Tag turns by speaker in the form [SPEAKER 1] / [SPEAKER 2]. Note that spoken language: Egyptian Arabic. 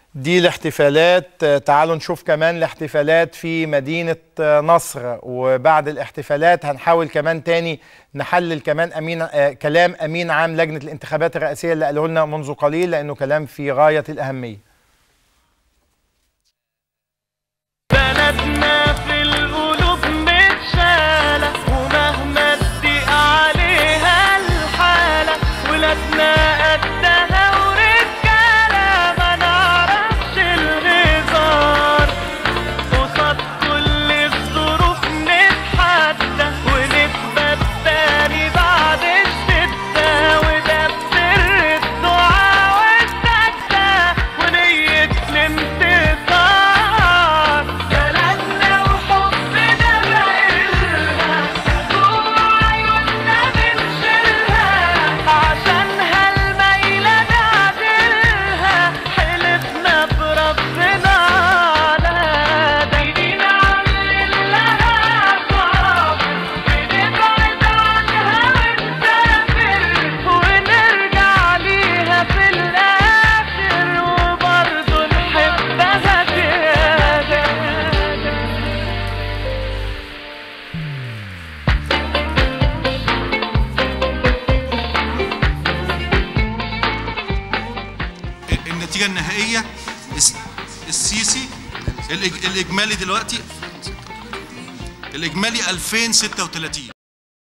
[SPEAKER 1] دي الاحتفالات تعالوا نشوف كمان الاحتفالات في مدينة نصر وبعد الاحتفالات هنحاول كمان تاني نحلل كمان أمين آه، كلام أمين عام لجنة الانتخابات الرئاسية اللي قاله لنا منذ قليل لأنه كلام في غاية الأهمية
[SPEAKER 2] بلدنا في القلوب متشالة ومهما تضيق عليها الحالة ولادنا قدها ورجالة ما نعرفش الهزار قصاد كل الظروف نتحدى ونثبت تاني بعد الشدة وده بسر الدعاء والسجدة ونية الانتصار بلدنا وحبنا بقلها جوا عيوننا بنشيلها عشانها الميلة نعدلها حلفنا بربنا على ده ايدينا عاملين لها صابر بنبعد عنها ونسافر ونرجع ليها في الآخر وبرضه نحبها زيادة
[SPEAKER 3] النتيجة النهائية الس- السيسي الإج- الإجمالي دلوقتي الإجمالي 2036